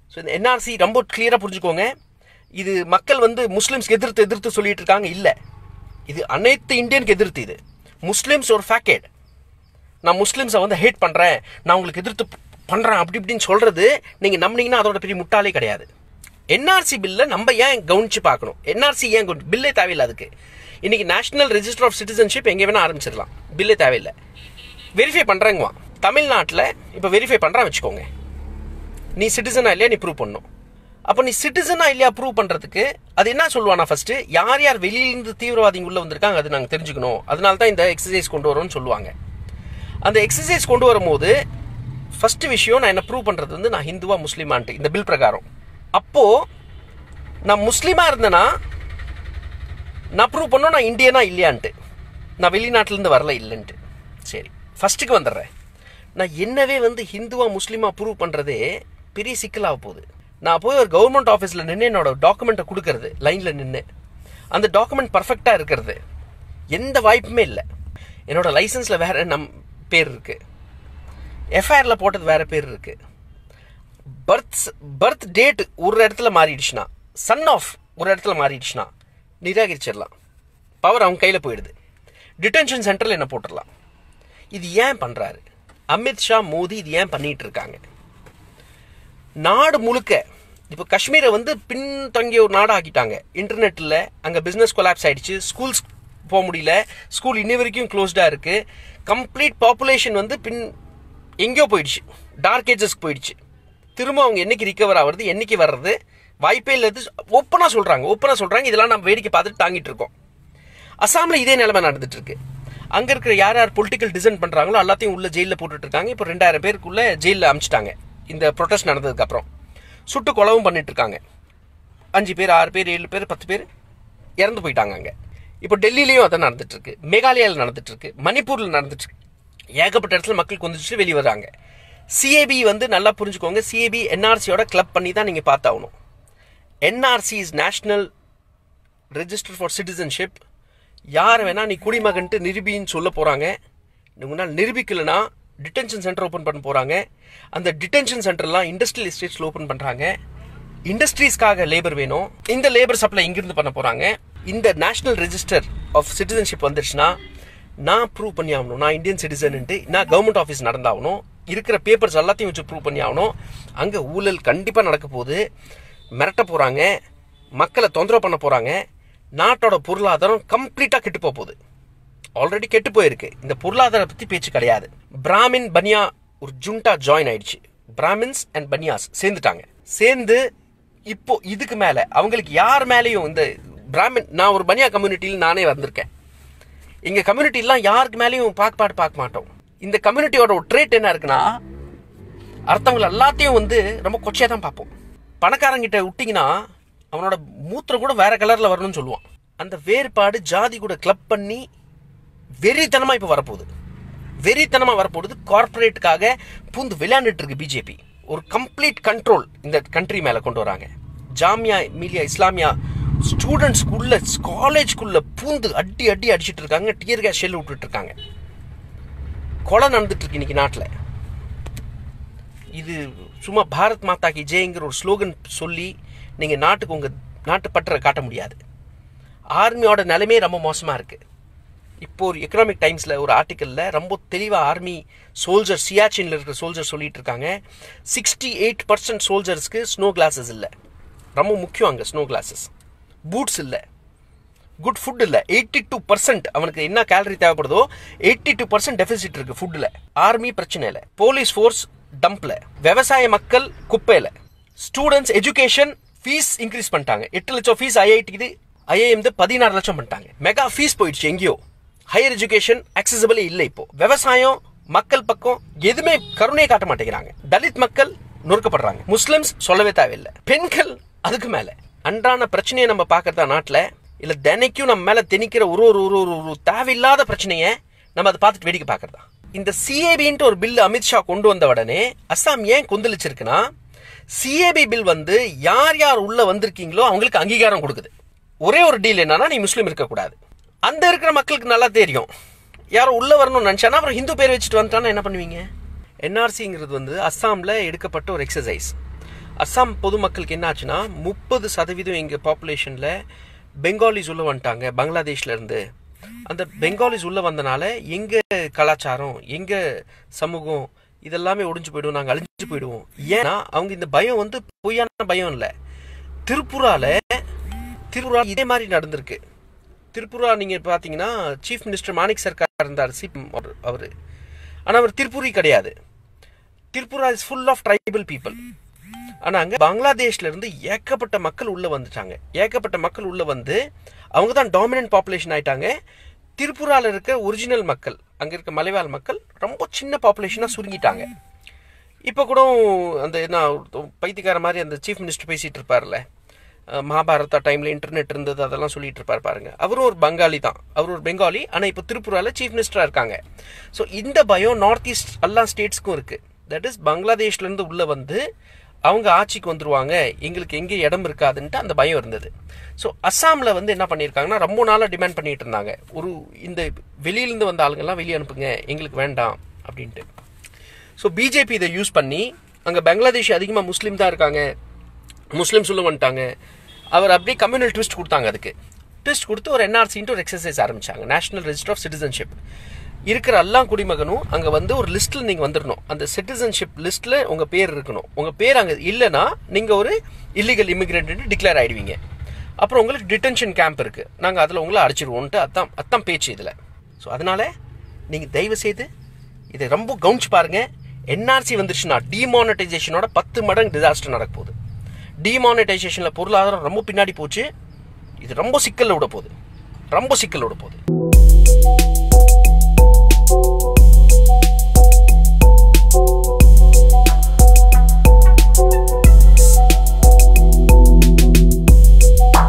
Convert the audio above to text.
so இந்த NRC ரொம்ப கிளியராக புரிஞ்சுக்கோங்க இது மக்கள் வந்து முஸ்லிம்ஸ்க்கு எதிர்த்து எதிர்த்து சொல்லிட்டு இருக்காங்க இல்லை இது அனைத்து இந்தியனுக்கு எதிர்த்து இது முஸ்லிம்ஸ் ஒரு ஃபேக்கேட் நான் முஸ்லிம்ஸை வந்து ஹேட் பண்ணுறேன் நான் உங்களுக்கு எதிர்த்து பண்ணுறேன் அப்படி இப்படின்னு சொல்கிறது நீங்கள் நம்பினீங்கன்னா அதோட பெரிய முட்டாளே கிடையாது என்ஆர்சி பில்லை நம்ம ஏன் கவனிச்சு பார்க்கணும் என்ஆர்சி ஏன் கவனி- பில்லே தேவையில்லை அதுக்கு இன்னைக்கு நேஷனல் ரெஜிஸ்டர் ஆஃப் சிட்டிசன்ஷிப் எங்கே வேணால் ஆரம்பிச்சிடலாம் பில்லே தேவையில்லை வெரிஃபை பண்ணுறேங்குவான் தமிழ்நாட்டில் இப்போ வெரிஃபை பண்ணுறான் வச்சுக்கோங்க நீ சிட்டிசனா இல்லையா நீ ப்ரூவ் பண்ணணும் அப்போ நீ சிட்டிசனா இல்லையா ப்ரூவ் பண்ணுறதுக்கு அது என்ன சொல்லுவானா ஃபர்ஸ்ட் யார் யார் வெளியிலிருந்து தீவிரவாதிங்க உள்ள வந்திருக்காங்க அது நாங்கள் தெரிஞ்சுக்கணும் அதனால தான் இந்த எக்ஸசைஸ் கொண்டு வரோம்னு சொல்லுவாங்க அந்த எக்ஸசைஸ் கொண்டு வரும்போது ஃபர்ஸ்ட் விஷயம் நான் என்ன ப்ரூவ் பண்ணுறது வந்து நான் ஹிந்துவா முஸ்லீமான்ட்டு இந்த பில் பிரகாரம் அப்போது நான் முஸ்லீமா இருந்தேன்னா நான் ப்ரூவ் பண்ணோம் நான் இந்தியனா இல்லையான்ட்டு நான் வெளிநாட்டிலேருந்து வரல இல்லைன்ட்டு சரி ஃபர்ஸ்ட்டுக்கு வந்துடுறேன் நான் என்னவே வந்து ஹிந்துவா முஸ்லீமா ப்ரூவ் பண்ணுறதே பெரிய சிக்கலாக போகுது நான் போய் ஒரு கவர்மெண்ட் ஆஃபீஸில் நின்று என்னோட டாக்குமெண்ட்டை கொடுக்கறது லைனில் நின்று அந்த டாக்குமெண்ட் பர்ஃபெக்டாக இருக்கிறது எந்த வாய்ப்புமே இல்லை என்னோட லைசன்ஸில் வேற நம் பேர் இருக்குது எஃப்ஐஆரில் போட்டது வேற பேர் இருக்குது பர்த் பர்த் டேட் ஒரு இடத்துல மாறிடுச்சுன்னா சன் ஆஃப் ஒரு இடத்துல மாறிடுச்சுன்னா நிராகரிச்சிடலாம் பவர் அவங்க கையில் போயிடுது டிடென்ஷன் சென்டரில் என்ன போட்டுடலாம் இது ஏன் பண்ணுறாரு அமித்ஷா மோடி இது ஏன் பண்ணிட்டு இருக்காங்க நாடு முழுக்க இப்போ காஷ்மீரை வந்து பின்தங்கிய ஒரு நாடு ஆக்கிட்டாங்க இன்டர்நெட்டில் அங்கே பிஸ்னஸ் கொலாப்ஸ் ஆயிடுச்சு ஸ்கூல்ஸ் போக முடியல ஸ்கூல் இன்னி வரைக்கும் க்ளோஸ்டாக இருக்கு கம்ப்ளீட் பாப்புலேஷன் வந்து பின் எங்கேயோ போயிடுச்சு டார்க் ஏஜஸ்க்கு போயிடுச்சு திரும்ப அவங்க என்னைக்கு ரிகவர் ஆகுறது என்னைக்கு வர்றது வாய்ப்பே இல்லாது ஓப்பனாக சொல்கிறாங்க ஓப்பனாக சொல்கிறாங்க இதெல்லாம் நம்ம வேடிக்கை பார்த்துட்டு தாங்கிட்டு இருக்கோம் அசாமில் இதே நிலைமை நடந்துட்டு இருக்கு அங்கே இருக்கிற யார் யார் பொலிட்டிக்கல் டிசைன் பண்ணுறாங்களோ எல்லாத்தையும் உள்ள ஜெயிலில் போட்டுட்டு இருக்காங்க இப்போ ரெண்டாயிரம் பேருக்குள்ள ஜெயிலில் அமிச்சிட்டாங்க இந்த ப்ரொட்டஸ்ட் நடந்ததுக்கு அப்புறம் சுட்டு கொலவும் பண்ணிட்டு இருக்காங்க அஞ்சு பேர் ஆறு பேர் ஏழு பேர் பத்து பேர் இறந்து போயிட்டாங்க அங்கே இப்போ டெல்லியிலையும் அதான் நடந்துட்டு இருக்கு மேகாலயாவில் நடந்துட்டு இருக்கு மணிப்பூரில் நடந்துட்டு இருக்கு ஏகப்பட்ட இடத்துல மக்கள் கொந்துச்சு வெளியே வர்றாங்க சிஏபி வந்து நல்லா புரிஞ்சுக்கோங்க சிஏபி என்ஆர்சியோட கிளப் பண்ணி தான் நீங்கள் பார்த்தாகணும் NRC is national register for citizenship யார் வேணா நீ குடிமகன்ட்டு நிரூபின்னு சொல்ல போகிறாங்க உங்களால் நிரூபிக்கலைன்னா டிடென்ஷன் சென்டர் ஓப்பன் பண்ண போகிறாங்க அந்த டிடென்ஷன் சென்டர்லாம் இண்டஸ்ட்ரியல் எஸ்டேட்ஸில் ஓப்பன் பண்ணுறாங்க இண்டஸ்ட்ரீஸ்க்காக லேபர் வேணும் இந்த லேபர் சப்ளை இங்கிருந்து பண்ண போகிறாங்க இந்த நேஷனல் ரெஜிஸ்டர் ஆஃப் சிட்டிசன்ஷிப் வந்துருச்சுன்னா நான் ப்ரூவ் பண்ணி ஆகணும் நான் இந்தியன் சிட்டிசன்ட்டு நான் கவர்மெண்ட் ஆஃபீஸ் நடந்தாகணும் இருக்கிற பேப்பர்ஸ் எல்லாத்தையும் வச்சு ப்ரூவ் பண்ணி ஆகணும் அங்கே ஊழல் கண்டிப்பாக நடக்க போகுது மிரட்ட போகிறாங்க மக்களை தொந்தரவு பண்ண போகிறாங்க நாட்டோட பொருளாதாரம் கம்ப்ளீட்டாக கெட்டு போக போகுது ஆல்ரெடி கெட்டு போயிருக்கு இந்த பொருளாதார பற்றி பேச்சு கிடையாது பிராமின் பனியா ஒரு ஜுண்டா ஜாயின் ஆயிடுச்சு பிராமின்ஸ் அண்ட் பனியாஸ் சேர்ந்துட்டாங்க சேர்ந்து இப்போ இதுக்கு மேலே அவங்களுக்கு யார் மேலேயும் இந்த பிராமின் நான் ஒரு பனியா கம்யூனிட்டியில் நானே வந்திருக்கேன் எங்க கம்யூனிட்டிலாம் யாருக்கு மேலேயும் பாக்குப்பாடு பார்க்க மாட்டோம் இந்த கம்யூனிட்டியோட ஒரு ட்ரேட் என்ன இருக்குன்னா அடுத்தவங்க எல்லாத்தையும் வந்து ரொம்ப கொச்சையாக தான் பார்ப்போம் பணக்காரங்கிட்ட விட்டிங்கன்னா அவனோட மூத்திரம் கூட வேற கலரில் வரணும்னு சொல்லுவான் அந்த வேறுபாடு ஜாதி கூட கிளப் பண்ணி வெறித்தனமாக இப்போ வரப்போகுது வெறித்தனமாக வரப்போகுது கார்ப்பரேட்டுக்காக பூந்து விளையாண்டுட்டு இருக்கு பிஜேபி ஒரு கம்ப்ளீட் கண்ட்ரோல் இந்த கண்ட்ரி மேலே கொண்டு வராங்க ஜாமியா மீலியா இஸ்லாமியா ஸ்டூடெண்ட்ஸ்க்குள்ள காலேஜ்க்குள்ள பூந்து அடி அடி அடிச்சிட்டு இருக்காங்க டியர் கேஸ் ஷெல் விட்டுட்டு இருக்காங்க கொலை நடந்துட்டு இருக்கு இன்னைக்கு நாட்டில் இது சும்மா பாரத் மாதா கி ஜெயங்கிற ஒரு ஸ்லோகன் சொல்லி நீங்கள் நாட்டுக்கு உங்கள் நாட்டு பற்றை காட்ட முடியாது ஆர்மியோட நிலைமையே ரொம்ப மோசமாக இருக்குது இப்போ ஒரு எக்கனாமிக் டைம்ஸில் ஒரு ஆர்டிக்கலில் ரொம்ப தெளிவாக ஆர்மி சோல்ஜர் சியாச்சின்ல இருக்கிற சோல்ஜர் சொல்லிட்டு இருக்காங்க சிக்ஸ்டி எயிட் பர்சன்ட் சோல்ஜர்ஸ்க்கு ஸ்னோ கிளாஸஸ் இல்லை ரொம்ப முக்கியம் அங்கே ஸ்னோ கிளாஸஸ் பூட்ஸ் இல்லை குட் ஃபுட் இல்லை எயிட்டி டூ பர்சன்ட் அவனுக்கு என்ன கேலரி தேவைப்படுதோ எயிட்டி டூ பர்சன்ட் டெபிசிட் இருக்கு ஃபுட்டில் ஆர்மி பிரச்சனை இல்லை போலீஸ் ஃபோர்ஸ் டம்ப்ல விவசாய மக்கள் குப்பையில் ஸ்டூடெண்ட்ஸ் எஜுகேஷன் ஃபீஸ் இன்க்ரீஸ் பண்ணிட்டாங்க எட்டு லட்சம் ஃபீஸ் ஐஐடிக்கு ஐஐஎம் பதினாறு லட்சம் பண்ணிட்டாங்க மெகா ஃபீஸ் போயிடுச்சு எங்கேயோ ஹையர் எஜுகேஷன் அக்சசபிளே இல்லை இப்போ விவசாயம் மக்கள் பக்கம் எதுவுமே கருணையை காட்ட மாட்டேங்கிறாங்க தலித் மக்கள் நொறுக்கப்படுறாங்க முஸ்லிம்ஸ் சொல்லவே தேவையில்லை பெண்கள் அதுக்கு மேல அன்றான பிரச்சனையை நம்ம பார்க்கறதா நாட்டில் இல்ல தினைக்கும் நம்ம மேல திணிக்கிற ஒரு ஒரு ஒரு ஒரு ஒரு தேவையில்லாத பிரச்சனையை நம்ம அதை பார்த்துட்டு வேடிக்கை பார்க்கறதா இந்த சிஏபின்ட்டு ஒரு பில் அமித்ஷா கொண்டு வந்த உடனே அஸ்ஸாம் ஏன் கொந்தளிச்சிருக்குன்னா சிஏபி பில் வந்து யார் யார் உள்ள வந்திருக்கீங்களோ அவங்களுக்கு அங்கீகாரம் கொடுக்குது ஒரே ஒரு டீல் என்னன்னா நீ முஸ்லீம் இருக்கக்கூடாது அந்த இருக்கிற மக்களுக்கு நல்லா தெரியும் யாரோ உள்ள வரணும்னு நினைச்சானா அப்புறம் ஹிந்து பேர் வச்சுட்டு வந்துட்டானா என்ன பண்ணுவீங்க என்ஆர்சிங்கிறது வந்து அஸ்ஸாமில் எடுக்கப்பட்ட ஒரு எக்ஸசைஸ் அஸ்ஸாம் பொதுமக்களுக்கு என்ன ஆச்சுன்னா முப்பது சதவீதம் எங்கள் பாப்புலேஷனில் பெங்காலிஸ் உள்ள வந்துட்டாங்க பங்களாதேஷ்ல இருந்து அந்த பெங்காலிஸ் உள்ள வந்தனால எங்க கலாச்சாரம் எங்க சமூகம் இதெல்லாமே ஒடிஞ்சு போயிடும் நாங்கள் அழிஞ்சு போயிடுவோம் ஏன்னா அவங்க இந்த பயம் வந்து பொய்யான பயம் இல்லை திருப்புரால திருப்புரா இதே மாதிரி நடந்திருக்கு திருப்புரா நீங்க பாத்தீங்கன்னா சீஃப் மினிஸ்டர் மாணிக் சர்க்கார் இருந்தார் சிபிஎம் அவர் ஆனா அவர் திருப்புரி கிடையாது Tripura is full of tribal people ஆனா அங்க பங்களாதேஷ்ல இருந்து ஏகப்பட்ட மக்கள் உள்ள வந்துட்டாங்க ஏகப்பட்ட மக்கள் உள்ள வந்து அவங்க தான் டாமினன்ட் பாப்புலேஷன் ஆயிட்டாங்க திரிபுரால இருக்க ஒரிஜினல் மக்கள் அங்க இருக்க மலைவாழ் மக்கள் ரொம்ப சின்ன பாப்புலேஷனா சுருங்கிட்டாங்க இப்போ கூட அந்த என்ன பைத்தியக்கார மாதிரி அந்த சீஃப் மினிஸ்டர் பேசிட்டு இருப்பார்ல அஹ் மகாபாரதா டைம்ல இன்டர்நெட் இருந்தது அதெல்லாம் சொல்லிட்டு இருப்பார் பாருங்க அவரும் ஒரு பங்காளி தான் அவர் ஒரு பெங்காலி ஆனா இப்போ திரிபுரால சீஃப் மினிஸ்டரா இருக்காங்க ஸோ இந்த பயம் நார்த் ஈஸ்ட் எல்லா ஸ்டேட்ஸ்க்கும் இருக்கு தட் இஸ் பங்களாதேஷ்ல இருந்து உள்ள வந்து அவங்க ஆட்சிக்கு வந்துருவாங்க எங்களுக்கு எங்கே இடம் இருக்காதுன்ட்டு அந்த பயம் இருந்தது ஸோ அஸ்ஸாமில் வந்து என்ன பண்ணியிருக்காங்கன்னா ரொம்ப நாளாக டிமாண்ட் பண்ணிட்டு இருந்தாங்க ஒரு இந்த வெளியிலேருந்து வந்த ஆளுங்கெல்லாம் வெளியே அனுப்புங்க எங்களுக்கு வேண்டாம் அப்படின்ட்டு ஸோ பிஜேபி இதை யூஸ் பண்ணி அங்கே பங்களாதேஷ் அதிகமாக முஸ்லீம் தான் இருக்காங்க முஸ்லீம்ஸ் உள்ள வந்துட்டாங்க அவர் அப்படியே கம்யூனல் ட்விஸ்ட் கொடுத்தாங்க அதுக்கு ட்விஸ்ட் கொடுத்து ஒரு என்ஆர்சின்ட்டு ஒரு எக்ஸசைஸ் ஆரம்பிச்சாங்க நேஷனல் ரெஜிஸ்டர் ஆஃப் சிட்டிசன்ஷிப் இருக்கிற எல்லா குடிமகனும் அங்கே வந்து ஒரு லிஸ்ட்டில் நீங்கள் வந்துடணும் அந்த சிட்டிசன்ஷிப் லிஸ்ட்டில் உங்கள் பேர் இருக்கணும் உங்கள் பேர் அங்கே இல்லைன்னா நீங்கள் ஒரு இல்லீகல் இமிகிரண்ட்னு டிக்ளேர் ஆயிடுவீங்க அப்புறம் உங்களுக்கு டிடென்ஷன் கேம்ப் இருக்குது நாங்கள் அதில் உங்களை அடிச்சிருவோன்ட்டு அதான் அதான் பேச்சு இதில் ஸோ அதனால நீங்கள் தயவு செய்து இதை ரொம்ப கவனிச்சு பாருங்க என்ஆர்சி வந்துருச்சுன்னா டிமானடைசேஷனோட பத்து மடங்கு டிசாஸ்டர் நடக்க போகுது டிமானடைசேஷனில் பொருளாதாரம் ரொம்ப பின்னாடி போச்சு இது ரொம்ப சிக்கல்ல விட போகுது ரொம்ப சிக்கல்ல விட போகுது